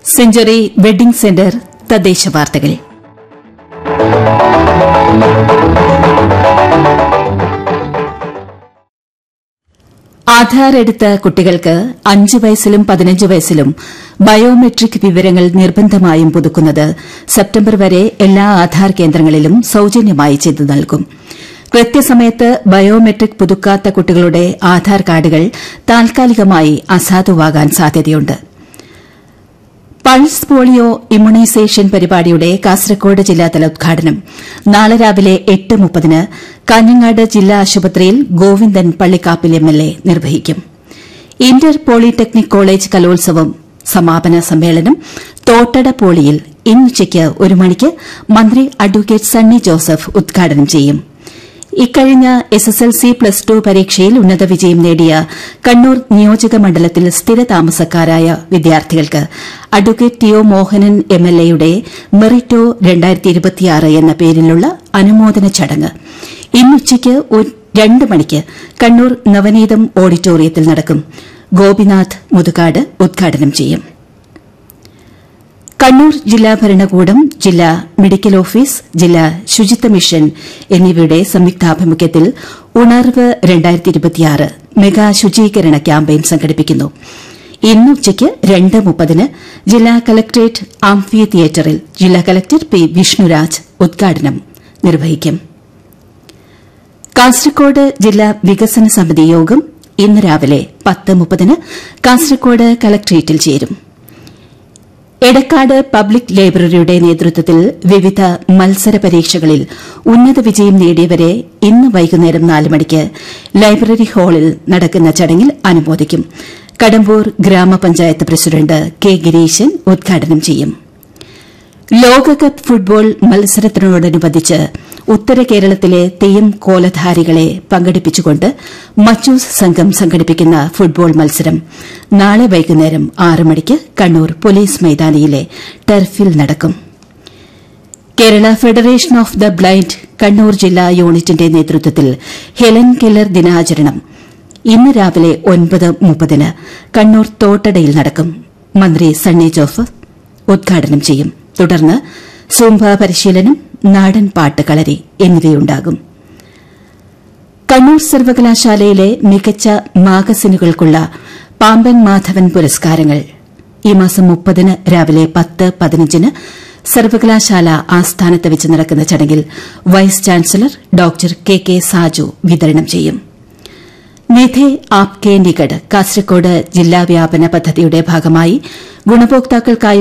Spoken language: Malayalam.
സെഞ്ചുറി വെഡ്ഡിംഗ് സെന്റർ തദ്ദേശ വാർത്തകൾ ആധാർ എടുത്ത കുട്ടികൾക്ക് അഞ്ച് വയസ്സിലും പതിനഞ്ച് വയസ്സിലും ബയോമെട്രിക് വിവരങ്ങൾ നിർബന്ധമായും പുതുക്കുന്നത് സെപ്റ്റംബർ വരെ എല്ലാ ആധാർ കേന്ദ്രങ്ങളിലും സൌജന്യമായി ചെയ്തു നൽകും കൃത്യസമയത്ത് ബയോമെട്രിക് പുതുക്കാത്ത കുട്ടികളുടെ ആധാർ കാർഡുകൾ താൽക്കാലികമായി അസാധുവാകാൻ സാധ്യതയുണ്ട് പൾസ് പോളിയോ ഇമ്മ്യൂണൈസേഷൻ പരിപാടിയുടെ കാസർകോട് ജില്ലാതല ഉദ്ഘാടനം നാളെ രാവിലെ എട്ട് മുപ്പതിന് കാഞ്ഞങ്ങാട് ജില്ലാ ആശുപത്രിയിൽ ഗോവിന്ദൻ പള്ളിക്കാപ്പിൽ എംഎൽഎ നിർവഹിക്കും ഇന്റർ പോളിടെക്നിക് കോളേജ് കലോത്സവം സമാപന സമ്മേളനം തോട്ടട പോളിയിൽ ഇന്നുച്ചയ്ക്ക് ഒരു മണിക്ക് മന്ത്രി അഡ്വക്കേറ്റ് സണ്ണി ജോസഫ് ഉദ്ഘാടനം ചെയ്യും ഇക്കഴിഞ്ഞ എസ്എസ്എൽസി പ്ലസ് ടു പരീക്ഷയിൽ ഉന്നത വിജയം നേടിയ കണ്ണൂർ നിയോജക മണ്ഡലത്തിൽ സ്ഥിരതാമസക്കാരായ വിദ്യാർത്ഥികൾക്ക് അഡ്വക്കേറ്റ് ടി ഒ മോഹനൻ എംഎൽഎയുടെ മെറിറ്റോ എന്ന പേരിലുള്ള അനുമോദന ചടങ്ങ് ഇന്നുച്ചയ്ക്ക് രണ്ട് മണിക്ക് കണ്ണൂർ നവനീതം ഓഡിറ്റോറിയത്തിൽ നടക്കും ഗോപിനാഥ് മുതുകാട് ഉദ്ഘാടനം ചെയ്യും കണ്ണൂർ ജില്ലാ ഭരണകൂടം ജില്ലാ മെഡിക്കൽ ഓഫീസ് ജില്ലാ ശുചിത്വ മിഷൻ എന്നിവയുടെ സംയുക്താഭിമുഖ്യത്തിൽ ഉണർവ് മെഗാ ശുചീകരണ ക്യാമ്പയിൻ സംഘടിപ്പിക്കുന്നു ഇന്ന് ഉച്ചയ്ക്ക് രണ്ട് മുപ്പതിന് ജില്ലാ കലക്ടറേറ്റ് ആംഫി തിയേറ്ററിൽ ജില്ലാ കലക്ടർ പി വിഷ്ണുരാജ് ഉദ്ഘാടനം നിർവഹിക്കും കാസർകോട് ജില്ലാ വികസന സമിതി യോഗം ഇന്ന് രാവിലെ പത്ത് മുപ്പതിന് കാസർകോട് കലക്ടറേറ്റിൽ ചേരും എടക്കാട് പബ്ലിക് ലൈബ്രറിയുടെ നേതൃത്വത്തിൽ വിവിധ മത്സര പരീക്ഷകളിൽ ഉന്നത വിജയം നേടിയവരെ ഇന്ന് വൈകുന്നേരം നാല് മണിക്ക് ലൈബ്രറി ഹാളിൽ നടക്കുന്ന ചടങ്ങിൽ അനുമോദിക്കും കടമ്പൂർ ഗ്രാമപഞ്ചായത്ത് പ്രസിഡന്റ് കെ ഗിരീശൻ ഉദ്ഘാടനം ചെയ്യും ലോകകപ്പ് ഫുട്ബോൾ മത്സരത്തിനോടനുബന്ധിച്ച് ഉത്തര കേരളത്തിലെ തെയ്യം കോലധാരികളെ പങ്കെടുപ്പിച്ചുകൊണ്ട് മച്ചൂസ് സംഘം സംഘടിപ്പിക്കുന്ന ഫുട്ബോൾ മത്സരം നാളെ വൈകുന്നേരം ആറ് മണിക്ക് കണ്ണൂർ പോലീസ് മൈതാനിയിലെ ടർഫിൽ നടക്കും Kerala federation of the blind Kannur ജില്ലാ യൂണിറ്റിന്റെ നേതൃത്വത്തിൽ ഹെലൻ കെല്ലർ ദിനാചരണം ഇന്ന് രാവിലെ ഒൻപത് മുപ്പതിന് കണ്ണൂർ തോട്ടടയിൽ നടക്കും മന്ത്രി സണ്ണി ജോസഫ് ഉദ്ഘാടനം ചെയ്യും തുടർന്ന് സൂംബ പരിശീലനം നാടൻ പാട്ട് കളരി എന്നിവയുണ്ടാകും കണ്ണൂർ സർവകലാശാലയിലെ മികച്ച മാഗസിനുകൾക്കുള്ള പാമ്പൻ മാധവൻ പുരസ്കാരങ്ങൾ ഈ മാസം മുപ്പതിന് രാവിലെ പത്ത് പതിനഞ്ചിന് സർവകലാശാല ആസ്ഥാനത്ത് വെച്ച് നടക്കുന്ന ചടങ്ങിൽ vice chancellor doctor K K Saju വിതരണം ചെയ്യും നിധേ ആപ്കെ നികട് കാസർകോട് ജില്ലാ വ്യാപന പദ്ധതിയുടെ ഭാഗമായി ഗുണഭോക്താക്കൾക്കായി